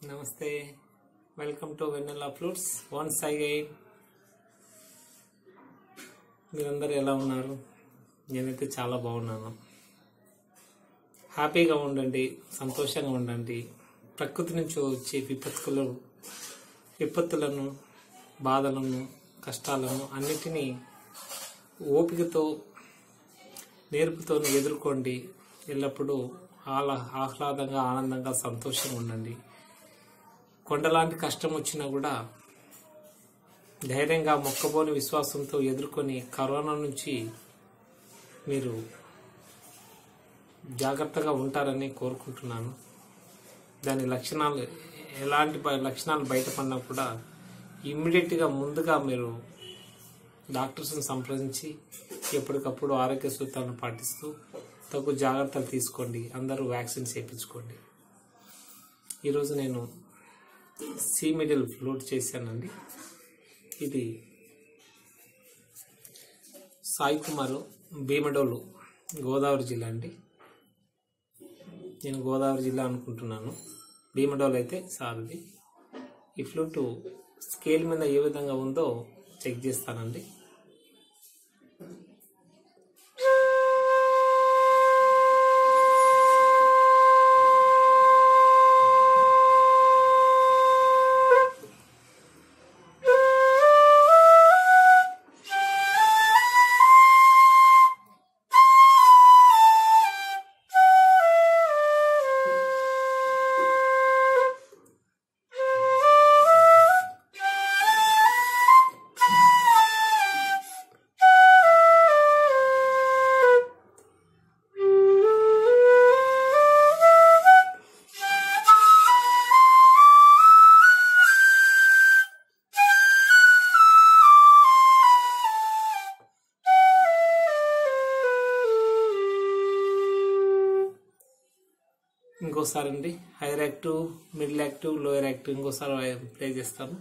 నమస్తే welcome to Vennela flutes once again మీరందరూ ఎలా ఉన్నారు నేనైతే చాలా బాగున్నాను హ్యాపీగా ఉండండి సంతోషంగా ఉండండి ప్రకృతి నుంచి వచ్చే విపత్తులు విపత్తులను బాధలను కష్టాలను అన్నిటినీ ఓపికతో నేర్పుతో ఎదుర్కోండి ఎల్లప్పుడూ ఆహ్లా ఆహ్లాదంగా ఆనందంగా సంతోషంగా ఉండండి కొండలాంటి కష్టం వచ్చినా కూడా ధైర్యంగా మొక్కబోని విశ్వాసంతో ఎదుర్కొని కరోనా నుంచి మీరు జాగ్రత్తగా ఉంటారని కోరుకుంటున్నాను దాని లక్షణాలు ఎలాంటి బ- లక్షణాలు బయటపడినా కూడా ఇమ్మీడియట్గా ముందుగా మీరు డాక్టర్స్ని సంప్రదించి ఎప్పటికప్పుడు ఆరోగ్య సూత్రాలను పాటిస్తూ తగు జాగ్రత్తలు తీసుకోండి అందరూ వ్యాక్సిన్స్ వేయించుకోండి ఈరోజు నేను సి మిడిల్ ఫ్లూట్ చేశానండి ఇది సాయి కుమార్ భీమడోలు గోదావరి జిల్లా అండి నేను గోదావరి జిల్లా అనుకుంటున్నాను భీమడోలు అయితే సార్ది ఈ ఫ్లూట్ స్కేల్ మీద ఏ విధంగా ఉందో చెక్ చేస్తానండి ఇంకోసారి అండి higher active middle active lower active ఇంకోసారి ప్లే చేస్తాను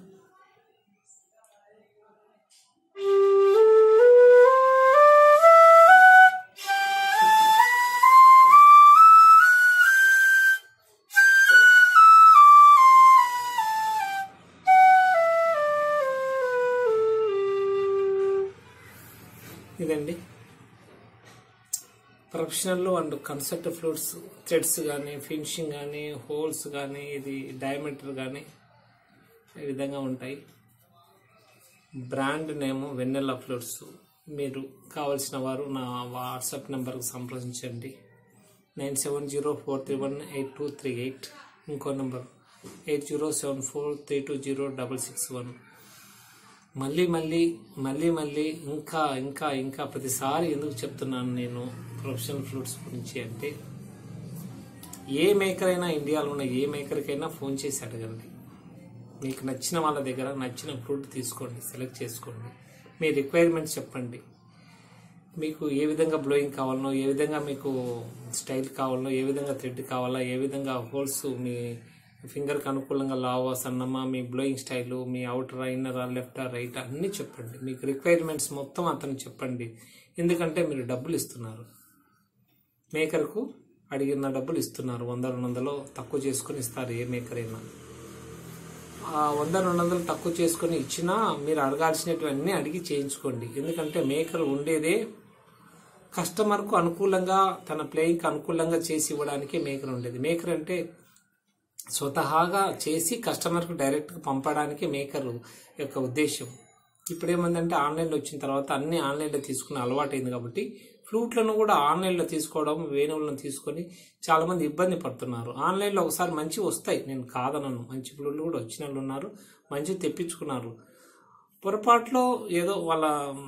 ఇదండి professional and concept flutes threads కానీ ఫినిషింగ్ కానీ హోల్స్ కానీ ఇది డయామీటర్ కానీ ఈ విధంగా ఉంటాయి బ్రాండ్ నేమ్ వెన్నెల ఫ్లూట్స్ మీరు కావలసిన వారు నా వాట్సాప్ నెంబర్కి సంప్రదించండి nine seven zero four three one eight two three eight ఇంకో number eight zero seven four three two zero double six one మళ్ళీ మళ్ళీ మళ్ళీ మళ్ళీ ఇంకా ఇంకా ఇంకా ప్రతిసారి ఎందుకు చెప్తున్నాను నేను ప్రొఫెషనల్ ఫ్లూట్స్ గురించి అంటే ఏ మేకర్ అయినా ఇండియాలో ఉన్న ఏ మేకర్కైనా ఫోన్ చేసి అడగండి మీకు నచ్చిన వాళ్ళ దగ్గర నచ్చిన ఫ్రూట్ తీసుకోండి సెలెక్ట్ చేసుకోండి మీ రిక్వైర్మెంట్స్ చెప్పండి మీకు ఏ విధంగా బ్లోయింగ్ కావాలనో ఏ విధంగా మీకు స్టైల్ కావాలనో ఏ విధంగా థ్రెడ్ కావాలా ఏ విధంగా హోల్స్ మీ ఫింగర్కి అనుకూలంగా లావా సన్నమా మీ బ్లోయింగ్ స్టైలు మీ అవుటరా ఇన్నరా లెఫ్టా రైట్ అన్నీ చెప్పండి మీకు రిక్వైర్మెంట్స్ మొత్తం అతను చెప్పండి ఎందుకంటే మీరు డబ్బులు ఇస్తున్నారు మేకర్కు అడిగిన డబ్బులు ఇస్తున్నారు వంద రెండు వందలు తక్కువ చేసుకొని ఇస్తారు ఏ మేకర్ అయినా ఆ వంద రెండు వందలు తక్కువ చేసుకొని ఇచ్చినా మీరు అడగాల్సినటువన్నీ అడిగి చేయించుకోండి ఎందుకంటే మేకర్ ఉండేదే కస్టమర్కు అనుకూలంగా తన ప్లేయింగ్కి అనుకూలంగా చేసి ఇవ్వడానికి మేకర్ ఉండేది మేకర్ అంటే స్వతహాగా చేసి కస్టమర్కు డైరెక్ట్గా పంపడానికి మేకర్ యొక్క ఉద్దేశం ఇప్పుడు ఏమందంటే ఆన్లైన్లో వచ్చిన తర్వాత అన్ని ఆన్లైన్లో తీసుకునే అలవాటైంది కాబట్టి ఫ్లూట్లను కూడా ఆన్లైన్లో తీసుకోవడం వేణువులను తీసుకొని చాలామంది ఇబ్బంది పడుతున్నారు ఆన్లైన్లో ఒకసారి మంచి వస్తాయి నేను కాదనను మంచి ఫ్లూట్లు కూడా వచ్చిన వాళ్ళు ఉన్నారు మంచి తెప్పించుకున్నారు పొరపాట్లో ఏదో వాళ్ళ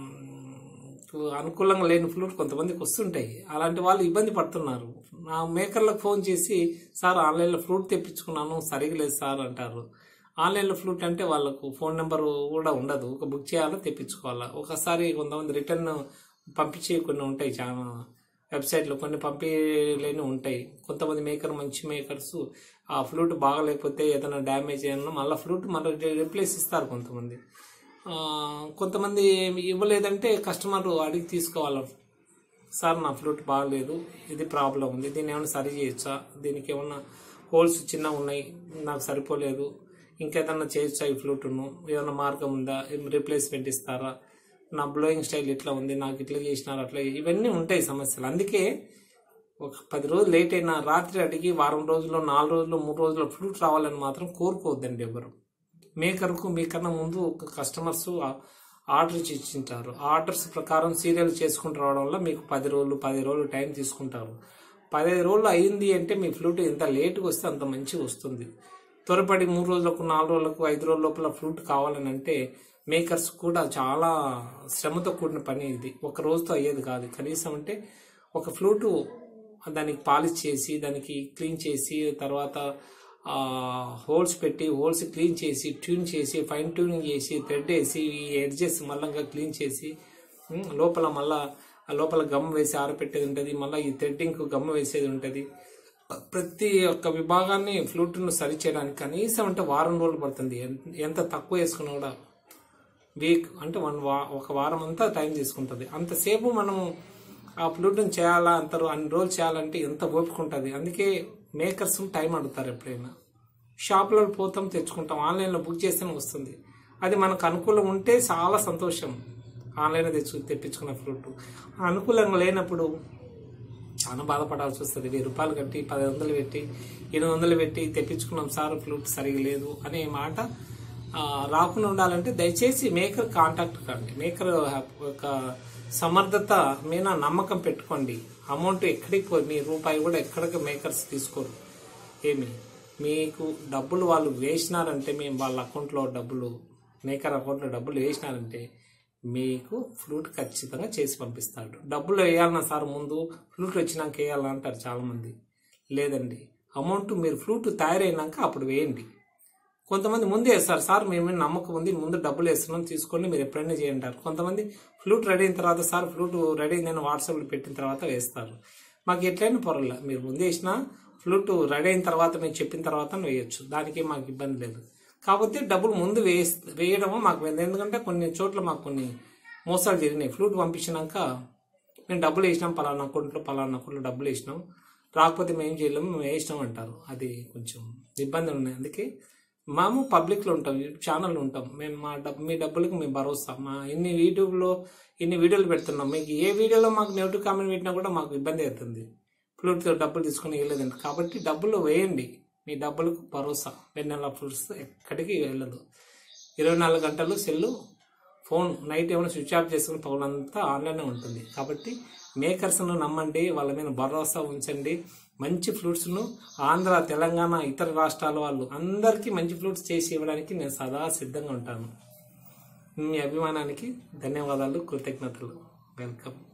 మ్, అనుకూలంగా లేని ఫ్లూట్ కొంతమందికి వస్తుంటాయి అలాంటి వాళ్ళు ఇబ్బంది పడుతున్నారు నా మేకర్లకు ఫోన్ చేసి సార్ ఆన్లైన్లో ఫ్లూట్ తెప్పించుకున్నాను సరిగా లేదు సార్ అంటారు ఆన్లైన్లో ఫ్లూట్ అంటే వాళ్ళకు ఫోన్ నెంబర్ కూడా ఉండదు ఒక బుక్ చేయాలో తెప్పించుకోవాలా ఒకసారి కొంతమంది రిటర్న్ పంపించే కొన్ని ఉంటాయి చాలా వెబ్సైట్లో కొన్ని పంపించలేని ఉంటాయి కొంతమంది మేకర్ మంచి మేకర్స్ ఆ ఫ్లూట్ బాగలేకపోతే ఏదైనా డ్యామేజ్ అయినా మళ్ళీ ఫ్లూట్ మళ్ళీ రిప్లేస్ ఇస్తారు కొంతమంది ఆ, కొంతమంది ఇవ్వలేదంటే కస్టమర్ అడిగి తీసుకోవాలి సార్ నా ఫ్లూట్ బాగలేదు ఇది ప్రాబ్లం ఉంది దీన్ని ఏమైనా సరి చేయొచ్చా దీనికి ఏమన్నా హోల్స్ చిన్న ఉన్నాయి నాకు సరిపోలేదు ఇంకేదన్నా చేయొచ్చా ఈ ఫ్లూట్ను ఏదైనా మార్గం ఉందా రీప్లేస్మెంట్ ఇస్తారా నా బ్లోయింగ్ స్టైల్ ఇట్లా ఉంది నాకు ఇట్లా చేసినారు అట్లా ఇవన్నీ ఉంటాయి సమస్యలు అందుకే ఒక పది రోజులు లేట్ అయినా రాత్రి అడిగి వారం రోజుల్లో నాలుగు రోజులు మూడు రోజుల్లో ఫ్లూట్ రావాలని మాత్రం కోరుకోవద్దండి ఎవరు మేకర్కు మీకన్నా ముందు ఒక కస్టమర్స్ ఆర్డర్ ఇచ్చి ఇచ్చింటారు ఆర్డర్స్ ప్రకారం సీరియల్ చేసుకుంటూ రావడం వల్ల మీకు పది రోజులు పది రోజులు టైం తీసుకుంటారు పదిహేను రోజులు అయింది అంటే మీ ఫ్లూట్ ఎంత లేట్గా వస్తే అంత మంచిగా వస్తుంది త్వరపడి మూడు రోజులకు నాలుగు రోజులకు ఐదు రోజుల లోపల ఫ్లూట్ కావాలని అంటే మేకర్స్ కూడా చాలా శ్రమతో కూడిన పని ఇది ఒక రోజుతో అయ్యేది కాదు కనీసం అంటే ఒక ఫ్లూటు దానికి పాలిష్ చేసి దానికి క్లీన్ చేసి తర్వాత హోల్స్ పెట్టి హోల్స్ క్లీన్ చేసి ట్యూన్ చేసి ఫైన్ ట్యూనింగ్ చేసి థ్రెడ్ వేసి ఈ ఎడ్జెస్ మళ్ళంగా క్లీన్ చేసి ఉమ్, లోపల మళ్ళా ఆ లోపల గమ్ వేసి ఆరపెట్టేది ఉంటుంది మళ్ళీ ఈ థ్రెడ్డింగ్ గమ్ వేసేది ఉంటుంది ప్రతి ఒక్క విభాగాన్ని ఫ్లూట్ను సరి చేయడానికి కనీసం అంటే వారం రోజులు పడుతుంది ఎంత- ఎంత తక్కువ వేసుకున్నా కూడా వీక్ అంటే వన్ వా ఒక వారం అంతా టైం తీసుకుంటుంది అంతసేపు మనం ఆ ఫ్లూట్ని చేయాలా అంటారు అన్ని రోజులు చేయాలంటే ఎంత ఓపిక ఉంటుంది అందుకే మేకర్స్ టైం అడుగుతారు ఎప్పుడైనా షాప్లో పోతాం తెచ్చుకుంటాం ఆన్లైన్లో బుక్ చేస్తేనే వస్తుంది అది మనకు అనుకూలం ఉంటే చాలా సంతోషం ఆన్లైన్లో తెచ్చు తెప్పించుకున్న ఫ్రూట్ అనుకూలంగా లేనప్పుడు చాలా బాధపడాల్సి వస్తుంది వెయ్యి రూపాయలు కట్టి పది వందలు పెట్టి ఎనిమిది వందలు పెట్టి తెప్పించుకున్నాం సార్ ఫ్లూట్ సరిగా లేదు అనే మాట ఆ, రాకుండా ఉండాలంటే దయచేసి మేకర్ కాంటాక్ట్ కండి మేకర్ ఒక సమర్థత మీద నమ్మకం పెట్టుకోండి అమౌంట్ ఎక్కడికి పోయి మీ రూపాయి కూడా ఎక్కడికి మేకర్స్ తీసుకోరు ఏమి మీకు డబ్బులు వాళ్ళు వేసినారంటే మేము వాళ్ళ అకౌంట్లో డబ్బులు మేకర్ అకౌంట్లో డబ్బులు వేసినారంటే మీకు ఫ్లూట్ ఖచ్చితంగా చేసి పంపిస్తాడు డబ్బులు వేయాలన్నా సార్ ముందు ఫ్లూట్ వచ్చినాక వేయాలన్నా అంటారు చాలామంది లేదండి అమౌంట్ మీరు ఫ్లూట్ తయారైనాక అప్పుడు వేయండి కొంతమంది ముందే వేస్తారు సార్ మేము మీద నమ్మకం ఉంది ముందు డబ్బులు వేస్తున్నాం తీసుకోండి మీరు ఎప్పుడైనా చేయండి అంటారు కొంతమంది ఫ్లూట్ రెడీ అయిన తర్వాత సార్ ఫ్లూట్ రెడీ నేను వాట్సాప్లో పెట్టిన తర్వాత వేస్తారు మాకు ఎట్లయినా పొరల మీరు ముందు వేసినా ఫ్లూట్ రెడీ అయిన తర్వాత మేము చెప్పిన తర్వాత వేయొచ్చు దానికి మాకు ఇబ్బంది లేదు కాకపోతే డబ్బులు ముందు వేస్ వేయడము మాకు ఉంది. ఎందుకంటే కొన్ని చోట్ల మాకు కొన్ని మోసాలు జరిగినాయి ఫ్లూట్ పంపించినాక మేము డబ్బులు వేసినాం పలానా అకౌంట్లో పలానా అకౌంట్లో డబ్బులు వేసినాం రాకపోతే మేము చేయలేము మేము వేసినాం అంటారు అది కొంచెం ఇబ్బందులు ఉన్నాయి అందుకే మేము పబ్లిక్లో ఉంటాం యూట్యూబ్ ఛానల్ ఉంటాం మేము మా డబ్బు మీ డబ్బులకు మేము భరోసా మా ఇన్ని యూట్యూబ్లో ఇన్ని వీడియోలు పెడుతున్నాం మీకు ఏ వీడియోలో మాకు నెగిటివ్ కామెంట్ పెట్టినా కూడా మాకు ఇబ్బంది అవుతుంది ఫ్లూట్తో డబ్బులు తీసుకుని వేయలేదండి కాబట్టి డబ్బులు వేయండి మీ డబ్బులకు భరోసా వెన్నెల ఫ్లూట్స్ ఎక్కడికి వెళ్ళదు ఇరవై నాలుగు గంటలు సెల్లు ఫోన్ నైట్ ఏమైనా స్విచ్ ఆఫ్ చేసుకుని పౌలంతా ఆన్లైన్లో ఉంటుంది కాబట్టి మేకర్స్ను నమ్మండి వాళ్ళ మీద భరోసా ఉంచండి మంచి ఫ్లూట్స్ను ఆంధ్ర తెలంగాణ ఇతర రాష్ట్రాల వాళ్ళు అందరికీ మంచి ఫ్లూట్స్ చేసి ఇవ్వడానికి నేను సదా సిద్ధంగా ఉంటాను మీ అభిమానానికి ధన్యవాదాలు కృతజ్ఞతలు వెల్కమ్